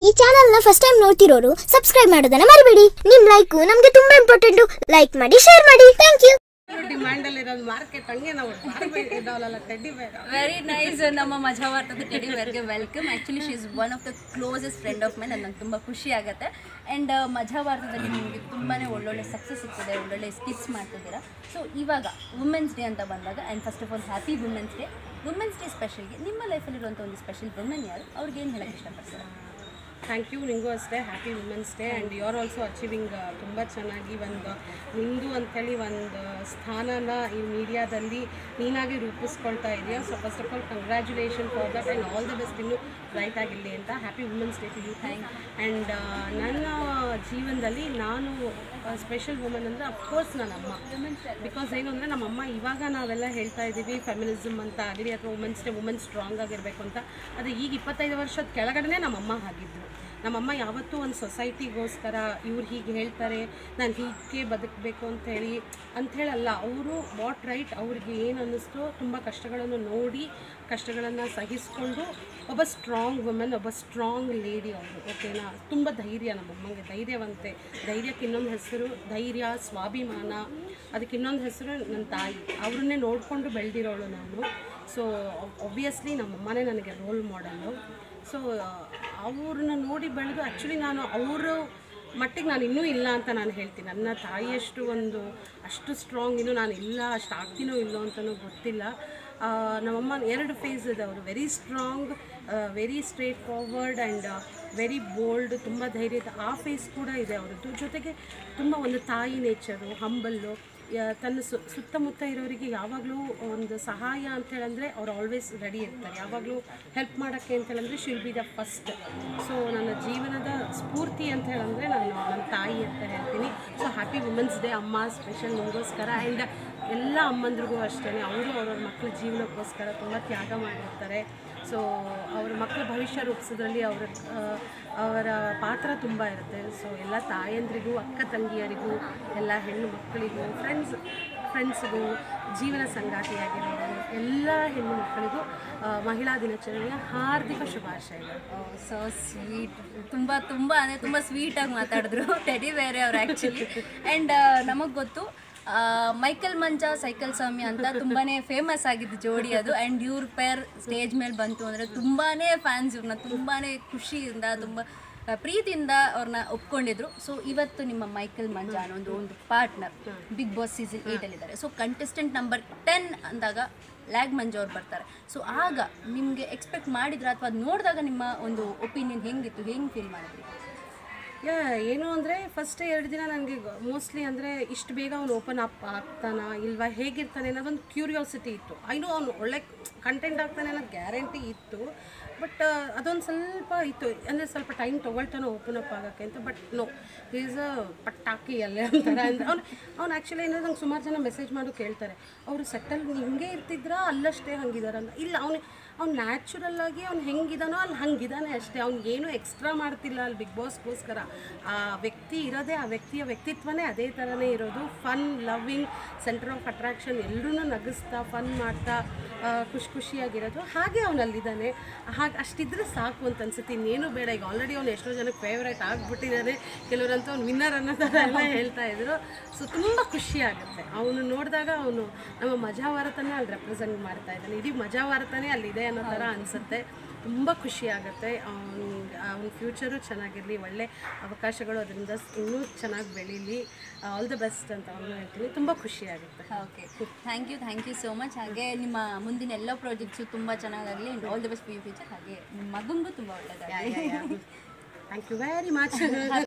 ಈ ಚಾನೆಲ್ ನ first time ನೋಡ್ತಿರೋರು subscribe ಮಾಡೋದನ್ನ ಮರಿಬೇಡಿ ನಿಮ್ ಲೈಕ್ ನಮ್ಗೆ ತುಂಬಾ ಇಂಪಾರ್ಟೆಂಟ್ ಲೈಕ್ ಮಾಡಿ ಶೇರ್ ಮಾಡಿ ಥ್ಯಾಂಕ್ ಯು ಡಿಮ್ಯಾಂಡ್ ಅಲ್ಲಿ ಇರೋದು ಮಾರ್ಕೆಟ್ ಹಂಗೆ ನಾವು ಬಾರ್ಬಿ ಇದಾವಲ್ಲ ಟೆಡ್ಡಿ ಬೇಗ ವೆರಿ ನೈಸ್ ನಮ್ಮ ಮಜಾ ವಾರ್ತದ ಟೆಡಿ ಬೇರ್ಗೆ welcome actually she is one of the closest friend of my ನಂಗೆ ತುಂಬ ಖುಷಿ ಆಗುತ್ತೆ ಆ್ಯಂಡ್ ಮಜಾ ವಾರ್ತದಲ್ಲಿ ನಿಮಗೆ ತುಂಬಾ ಒಳ್ಳೊಳ್ಳೆ ಸಕ್ಸಸ್ ಸಿಗ್ತದೆ ಒಳ್ಳೊಳ್ಳೆ ಸ್ಕಿಟ್ಸ್ ಮಾಡ್ತಿದ್ದೀರಾ ಸೊ ಇವಾಗ ವುಮೆನ್ಸ್ ಡೇ ಅಂತ ಬಂದಾಗ and first of all happy women's day women's day ಸ್ಪೆಷಲ್ಗೆ ನಿಮ್ಮ ಲೈಫಲ್ಲಿರುವಂಥ ಒಂದು ಸ್ಪೆಷಲ್ ವುಮೆನ್ ಯಾರು ಅವ್ರಿಗೆ ಏನು ಹೇಳಕ್ಕೆ ಇಷ್ಟಪಡ್ತಾರೆ ಥ್ಯಾಂಕ್ ಯು ನಿಂಗೂ ಅಷ್ಟೇ happy women's day and you are also achieving ತುಂಬ ಚೆನ್ನಾಗಿ ಒಂದು ನಿಂದು ಅಂಥೇಳಿ ಒಂದು ಸ್ಥಾನನ ಈ ಮೀಡಿಯಾದಲ್ಲಿ ನೀನಾಗಿ ರೂಪಿಸ್ಕೊಳ್ತಾ ಇದೆಯಾ so first of all congratulation for that and all the best ಇನ್ನೂ ಬ್ರೈಟ್ ಆಗಿರಲಿ ಅಂತ happy women's day to you thank and ನನ್ನ ಜೀವನದಲ್ಲಿ ನಾನು ಸ್ಪೆಷಲ್ ವುಮನ್ ಅಂದರೆ ಅಫ್ಕೋರ್ಸ್ ನನ್ನ ಅಮ್ಮ ಬಿಕಾಸ್ ಏನು ಅಂದರೆ ನಮ್ಮಮ್ಮ ಇವಾಗ ನಾವೆಲ್ಲ ಹೇಳ್ತಾ ಇದ್ದೀವಿ ಫೆಮಿನಿಸಮ್ ಅಂತ ಆಗಲಿ ಅಥವಾ ವುಮೆನ್ಸ್ ಡೇ ವುಮೆನ್ ಸ್ಟ್ರಾಂಗ್ ಆಗಿರಬೇಕು ಅಂತ ಅದು ಈಗ ಇಪ್ಪತ್ತೈದು ವರ್ಷದ ಕೆಳಗಡೆ ನಮ್ಮಮ್ಮ ಆಗಿದ್ರು ನಮ್ಮಮ್ಮ ಯಾವತ್ತೂ ಒಂದು ಸೊಸೈಟಿಗೋಸ್ಕರ ಇವ್ರು ಹೀಗೆ ಹೇಳ್ತಾರೆ ನಾನು ಹೀಗೆ ಬದುಕಬೇಕು ಅಂಥೇಳಿ ಅಂಥೇಳಲ್ಲ ಅವರು ವಾಟ್ ರೈಟ್ ಅವ್ರಿಗೆ ಏನು ಅನ್ನಿಸ್ತೋ ತುಂಬ ಕಷ್ಟಗಳನ್ನು ನೋಡಿ ಕಷ್ಟಗಳನ್ನು ಸಹಿಸ್ಕೊಂಡು ಒಬ್ಬ ಸ್ಟ್ರಾಂಗ್ ವುಮೆನ್ ಒಬ್ಬ ಸ್ಟ್ರಾಂಗ್ ಲೇಡಿ ಅವರು ಓಕೆನಾ ತುಂಬ ಧೈರ್ಯ ನಮ್ಮಮ್ಮಂಗೆ ಧೈರ್ಯವಂತೆ ಧೈರ್ಯಕ್ಕೆ ಇನ್ನೊಂದು ಹೆಸರು ಧೈರ್ಯ ಸ್ವಾಭಿಮಾನ ಅದಕ್ಕೆ ಇನ್ನೊಂದು ಹೆಸರು ನನ್ನ ತಾಯಿ ಅವ್ರನ್ನೇ ನೋಡಿಕೊಂಡು ಬೆಳೆದಿರೋಳು ನಾನು ಸೊ ಒಬ್ವಿಯಸ್ಲಿ ನಮ್ಮಮ್ಮನೇ ನನಗೆ ರೋಲ್ ಮಾಡಲು ಸೊ ಅವ್ರನ್ನ ನೋಡಿ ಬೆಳೆದು ಆ್ಯಕ್ಚುಲಿ ನಾನು ಅವರು ಮಟ್ಟಿಗೆ ನಾನು ಇನ್ನೂ ಇಲ್ಲ ಅಂತ ನಾನು ಹೇಳ್ತೀನಿ ನನ್ನ ತಾಯಿಯಷ್ಟು ಒಂದು ಅಷ್ಟು ಸ್ಟ್ರಾಂಗ್ ಇನ್ನೂ ನಾನು ಇಲ್ಲ ಅಷ್ಟು ಆಗ್ತೀನೋ ಇಲ್ಲೋ ಅಂತಲೂ ಗೊತ್ತಿಲ್ಲ ಆ, ನಮ್ಮಮ್ಮ ಎರಡು ಫೇಸ್ ಇದೆ ಅವರು very strong very straight forward and very bold ತುಂಬ ಧೈರ್ಯ ಇದೆ ಆ ಫೇಸ್ ಕೂಡ ಇದೆ ಅವರದ್ದು ಜೊತೆಗೆ ತುಂಬ ಒಂದು ತಾಯಿ ನೇಚರು ಹಂಬಲ್ಲು ಯ- ತನ್ನ ಸು ಸುತ್ತಮುತ್ತ ಇರೋರಿಗೆ ಯಾವಾಗಲೂ ಒಂದು ಸಹಾಯ ಅಂತ ಹೇಳಂದರೆ ಅವ್ರು ಆಲ್ವೇಸ್ ರೆಡಿ ಇರ್ತಾರೆ ಯಾವಾಗಲೂ ಹೆಲ್ಪ್ ಮಾಡೋಕ್ಕೆ ಅಂತ ಹೇಳಂದರೆ she'll be the first so ನನ್ನ ಜೀವನದ ಸ್ಫೂರ್ತಿ ಅಂತ ಹೇಳಂದರೆ ನಾನು ನನ್ನ ತಾಯಿ ಅಂತ ಹೇಳ್ತೀನಿ ಸೊ ಹ್ಯಾಪಿ ವುಮೆನ್ಸ್ ಡೇ ಅಮ್ಮ ಸ್ಪೆಷಲ್ ನಿಮಗೋಸ್ಕರ ಆ್ಯಂಡ್ ಎಲ್ಲ ಅಮ್ಮಂದ್ರಿಗೂ ಅಷ್ಟೇ ಅವರು ಅವ್ರವ್ರ ಮಕ್ಕಳ ಜೀವನಕ್ಕೋಸ್ಕರ ತುಂಬ ತ್ಯಾಗ ಮಾಡಿರ್ತಾರೆ ಸೊ ಅವ್ರ ಮಕ್ಕಳ ಭವಿಷ್ಯ ರೂಪಿಸೋದ್ರಲ್ಲಿ ಅವರ ಅವರ ಪಾತ್ರ ತುಂಬ ಇರುತ್ತೆ ಸೊ ಎಲ್ಲ ತಾಯಂದ್ರಿಗೂ ಅಕ್ಕ ತಂಗಿಯರಿಗೂ ಎಲ್ಲ ಹೆಣ್ಣು ಮಕ್ಕಳಿಗೂ ಫ್ರೆಂಡ್ಸ್ ಫ್ರೆಂಡ್ಸ್ಗೂ ಜೀವನ ಸಂಗಾತಿಯಾಗಿರೋರು ಎಲ್ಲ ಹೆಣ್ಣು ಮಕ್ಕಳಿಗೂ ಆ, ಮಹಿಳಾ ದಿನಾಚರಣೆಯ ಹಾರ್ದಿಕ ಶುಭಾಶಯಗಳು ಸೊ ಸ್ವೀಟ್ ತುಂಬ ತುಂಬ ಅಂದರೆ ತುಂಬ ಸ್ವೀಟಾಗಿ ಮಾತಾಡಿದ್ರು ಟೆಡಿ ಬೇರೆ ಅವ್ರು ಆ್ಯಕ್ಚುಲಿ ಆ್ಯಂಡ್ ನಮಗೆ ಗೊತ್ತು ಆ, ಮೈಕಲ್ ಮಂಜ ಸೈಕಲ್ ಸ್ವಾಮಿ ಅಂತ ತುಂಬಾನೇ ಫೇಮಸ್ ಆಗಿದ್ದು ಜೋಡಿ ಅದು ಆ್ಯಂಡ್ ಇವ್ರ ಪೇರ್ ಸ್ಟೇಜ್ ಮೇಲೆ ಬಂತು ಅಂದರೆ ತುಂಬಾನೇ ಫ್ಯಾನ್ಸ್ ಇವ್ರನ್ನ ತುಂಬಾನೇ ಖುಷಿಯಿಂದ ತುಂಬ ಆ, ಪ್ರೀತಿಯಿಂದ ಅವ್ರನ್ನ ಒಪ್ಕೊಂಡಿದ್ರು ಸೊ ಇವತ್ತು ನಿಮ್ಮ ಮೈಕಲ್ ಮಂಜ ಅನ್ನೋ ಒಂದು ಒಂದು ಪಾರ್ಟ್ನರ್ ಬಿಗ್ ಬಾಸ್ ಸೀಸನ್ ಏಯ್ಟಲ್ಲಿದ್ದಾರೆ ಸೊ ಕಂಟೆಸ್ಟೆಂಟ್ ನಂಬರ್ ಟೆನ್ ಅಂದಾಗ ಲ್ಯಾಗ್ ಮಂಜು ಅವ್ರು ಬರ್ತಾರೆ ಸೊ ಆಗ ನಿಮಗೆ ಎಕ್ಸ್ಪೆಕ್ಟ್ ಮಾಡಿದ್ರ ಅಥವಾ ನೋಡಿದಾಗ ನಿಮ್ಮ ಒಂದು ಒಪಿನಿಯನ್ ಹೆಂಗಿತ್ತು ಹೆಂಗೆ ಫೀಲ್ ಮಾಡಿದ್ರಿ ಯಾ ಏನು ಅಂದರೆ ಫಸ್ಟ್ ಎರಡು ದಿನ ನನಗೆ ಮೋಸ್ಟ್ಲಿ ಅಂದರೆ ಇಷ್ಟು ಬೇಗ ಅವ್ನು ಓಪನ್ ಅಪ್ ಆಗ್ತಾನ ಇಲ್ವಾ ಹೇಗಿರ್ತಾನೆ ಅನ್ನೋದೊಂದು ಕ್ಯೂರಿಯಾಸಿಟಿ ಇತ್ತು ಐನೋ ಅವ್ನು ಒಳ್ಳೆ ಕಂಟೆಂಟ್ ಆಗ್ತಾನೆ ಅನ್ನೋದು ಗ್ಯಾರಂಟಿ ಇತ್ತು ಬಟ್ ಅದೊಂದು ಸ್ವಲ್ಪ ಇತ್ತು ಅಂದರೆ ಸ್ವಲ್ಪ ಟೈಮ್ ತೊಗೊಳ್ತಾನೆ ಓಪನ್ ಅಪ್ ಆಗೋಕ್ಕೆ ಅಂತ ಬಟ್ ನೋ ಈಸ್ ಅ ಪಟಾಕಿ ಅಲ್ಲೇ ಅಂತಾರೆ ಅಂದರೆ ಅವ್ನು ಅವ್ನು ಆ್ಯಕ್ಚುಲಿ ಏನಂದ್ರೆ ನಂಗೆ ಸುಮಾರು ಜನ ಮೆಸೇಜ್ ಮಾಡು ಕೇಳ್ತಾರೆ ಅವರು ಸೆಟಲ್ ಹಿಂಗೆ ಇರ್ತಿದ್ರಾ ಅಲ್ಲಷ್ಟೇ ಹಂಗಿದಾರಂತ ಇಲ್ಲ ಅವನು ಅವ್ನು ನ್ಯಾಚುರಲ್ ಆಗಿ ಅವ್ನು ಹೆಂಗಿದಾನೋ ಅಲ್ಲಿ ಹಂಗಿದಾನೆ ಅಷ್ಟೇ ಅವ್ನಿಗೆ ಏನು ಎಕ್ಸ್ಟ್ರಾ ಮಾಡ್ತಿಲ್ಲ ಅಲ್ಲಿ ಬಿಗ್ ಬಾಸ್ಗೋಸ್ಕರ ಆ ವ್ಯಕ್ತಿ ಇರೋದೇ ಆ ವ್ಯಕ್ತಿಯ ವ್ಯಕ್ತಿತ್ವನೇ ಅದೇ ಥರನೇ ಇರೋದು fun loving centre of attraction ಎಲ್ಲರೂ ನಗಿಸ್ತಾ ಫನ್ ಮಾಡ್ತಾ ಆ, ಖುಷಿ ಖುಷಿಯಾಗಿರೋದು ಹಾಗೆ ಅವ್ನು ಅಲ್ಲಿದ್ದಾನೆ ಹಾಗೆ ಅಷ್ಟಿದ್ರೆ ಸಾಕು ಅಂತ ಅನ್ಸುತ್ತೆ ಇನ್ನೇನು ಬೇಡ ಈಗ ಆಲ್ರೆಡಿ ಅವ್ನು ಎಷ್ಟೋ ಜನಕ್ಕೆ ಫೇವ್ರೇಟ್ ಆಗಿಬಿಟ್ಟಿದ್ದಾನೆ ಕೆಲವರಂತೂ ಅವ್ನು ವಿನ್ನರ್ ಅನ್ನೋ ಥರ ಎಲ್ಲ ಹೇಳ್ತಾ ಇದ್ರು ಸೊ ತುಂಬ ಖುಷಿ ಆಗುತ್ತೆ ಅವನು ನೋಡಿದಾಗ ಅವನು ನಮ್ಮ ಮಜಾ ಭಾರತನೇ ಅಲ್ಲಿ ರೆಪ್ರೆಸೆಂಟ್ ಮಾಡ್ತಾ ಇದ್ದಾನೆ ಇಡೀ ಮಜಾ ಭಾರತನೇ ಅಲ್ಲಿದೆ ಅನ್ನೋ ಥರ ಅನಿಸುತ್ತೆ ತುಂಬ ಖುಷಿ ಆಗುತ್ತೆ ಅವ್ನ ಅವ್ನ ಫ್ಯೂಚರು ಚೆನ್ನಾಗಿರಲಿ ಒಳ್ಳೆ ಅವಕಾಶಗಳು ಅದರಿಂದ ಇನ್ನೂ ಚೆನ್ನಾಗಿ ಬೆಳೀಲಿ ಆಲ್ ದ ಬೆಸ್ಟ್ ಅಂತ ಅವನು ಹೇಳ್ತೀನಿ ತುಂಬ ಖುಷಿ ಆಗುತ್ತೆ okay thank you thank you so much ಹಾಗೆ ನಿಮ್ಮ ಮುಂದಿನ ಎಲ್ಲ ಪ್ರಾಜೆಕ್ಟ್ಸು ತುಂಬ ಚೆನ್ನಾಗಾಗಲಿ ಆ್ಯಂಡ್ ಆಲ್ ದಿ ಬೆಸ್ಟ್ ಫಿ ಫ್ಯೂಚರ್ ಹಾಗೆ ನಿಮ್ಮ ಮಗಂಗೂ ತುಂಬ ಒಳ್ಳೆಯದಾಗಲಿ ಥ್ಯಾಂಕ್ ಯು ವೆರಿ ಮಚ್